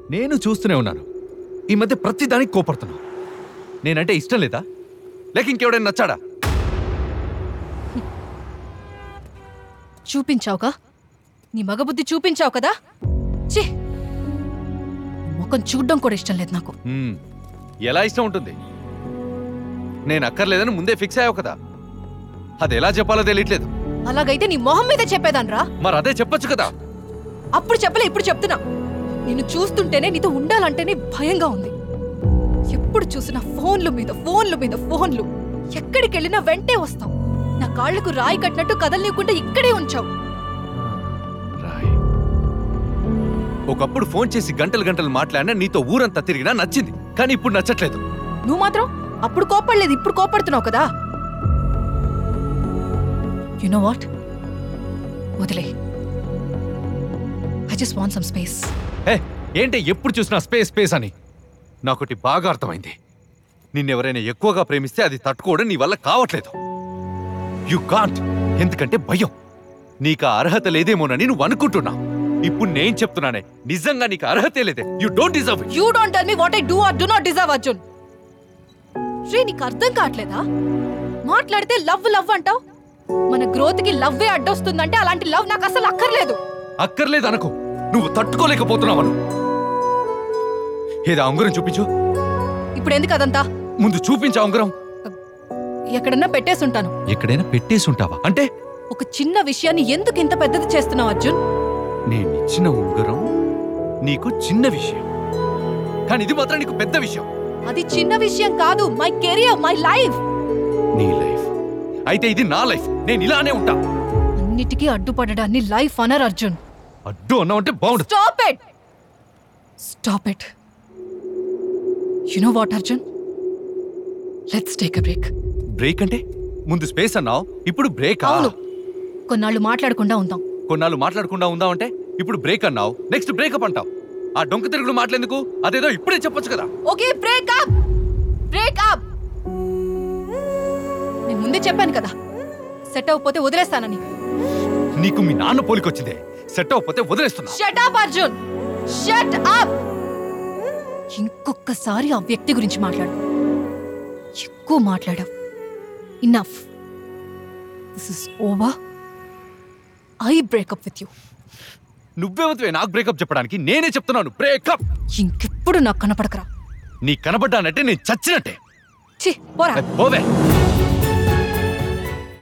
నేను చూస్తూనే ఉన్నాను ఈ మధ్య ప్రతి దానికి కోపడుతున్నావు నేనంటే ఇష్టం లేదా లేక ఇంకెవడైనా నచ్చాడా చూపించావుగా నీ మగబుద్ధి చూపించావు కదా ఛీ ముఖం చూడ్డం కూడా ఇష్టం లేదు నాకు హ్మ్, ఎలా ఇష్టం ఉంటుంది నేను అక్కర్లేదని ముందే ఫిక్స్ అయ్యావు కదా అది ఎలా చెప్పాలో తెలియట్లేదు అలాగైతే నీ మొహం మీద చెప్పేదాన్రా మరి అదే చెప్పొచ్చు కదా అప్పుడు చెప్పలే ఇప్పుడు చెప్తున్నా నిన్ను చూస్తుంటేనే నీతో ఉండాలంటేనే భయంగా ఉంది ఎప్పుడు చూసినా ఫోన్ల మీద ఫోన్ల మీద ఫోన్లు ఎక్కడికి వెళ్ళినా వెంటే వస్తావు నా కాళ్లకు రాయి కట్టినట్టు కదలనీయకుండా ఇక్కడే ఉంచావు రాయ్ ఒకప్పుడు ఫోన్ చేసి గంటలు గంటలు మాట్లాడినా నీతో ఊరంతా తిరిగినా నచ్చింది కానీ ఇప్పుడు నచ్చట్లేదు నువ్వు మాత్రం అప్పుడు కోపడలేదు ఇప్పుడు కోపడుతున్నావు కదా యు నో వాట్ వదిలే I just want some space ఏ ఏంటి ఎప్పుడు చూసినా స్పేస్ స్పేస్ అని నాకొటి బాగా అర్థమైంది నిన్నెవరైనా ఎక్కువగా ప్రేమిస్తే అది తట్టుకోవడం నీ వల్ల కావట్లేదు యు కాంట్ ఎందుకంటే భయం నీకు ఆ అర్హత లేదేమోనని నువ్వు అనుకుంటున్నా ఇప్పుడు నేను చెప్తున్నానే నిజంగా నీకు అర్హతే లేదే you don't deserve you don't tell me what I do or do not deserve Arjun రే నీకు అర్థం కావట్లేదా మాట్లాడితే లవ్ లవ్ అంటావు మన గ్రోత్ కి లవ్వే అడ్డొస్తుందంటే అలాంటి లవ్ నాకు అసలు అక్కర్లేదు అక్కర్లేదు అనుకో నువ్వు తట్టుకోలేకపోతున్నావను ఏదో ఉంగరం చూపించు ఇప్పుడు ఎందుకు అదంతా ముందు చూపించా ఉంగరం ఎక్కడన్నా పెట్టేసుంటాను ఎక్కడైనా పెట్టేసి ఉంటావా అంటే ఒక చిన్న విషయాన్ని ఎందుకు ఇంత పెద్దది చేస్తున్నావు అర్జున్ నేను ఇచ్చిన ఉంగరం నీకు చిన్న విషయం కానీ ఇది మాత్రం నీకు పెద్ద విషయం అది చిన్న విషయం కాదు మై కెరియర్ మై లైఫ్ నీ లైఫ్ అయితే ఇది నా లైఫ్ నేను ఇలానే ఉంటా అన్నిటికీ అడ్డుపడడాన్ని లైఫ్ అనర్ అర్జున్ అడ్డు అన్నావు అంటే బాగుండదు stop it stop it you know what Arjun let's take a break break అంటే ముందు స్పేస్ అన్నావు ఇప్పుడు బ్రేక్ అవును కొన్నాళ్ళు మాట్లాడకుండా ఉందాం కొన్నాళ్ళు మాట్లాడకుండా ఉందామంటే ఇప్పుడు బ్రేక్ అన్నావు నెక్స్ట్ బ్రేకప్ అంటావు ఆ డొంక తిరుగుడు మాట్లాడేందుకు అదేదో ఇప్పుడే చెప్పొచ్చు కదా okay break up break up నేను ముందే చెప్పాను కదా సెట్ అవ్వకపోతే వదిలేస్తానని నీకు మీ నాన్న పోలికొచ్చిందే సెట్ అవ్వకపోతే వదిలేస్తున్నా shut up Arjun shut up ఇంకొకసారి ఆ వ్యక్తి గురించి మాట్లాడు ఎక్కువ మాట్లాడావు enough this is over I break up with you నువ్వే నాకు బ్రేకప్ చెప్పడానికి నేనే చెప్తున్నాను బ్రేకప్ ఇంకెప్పుడు నాకు కనపడకరా నీ కనబడ్డానంటే నేను చచ్చినట్టే ఛీ పోరా పోవే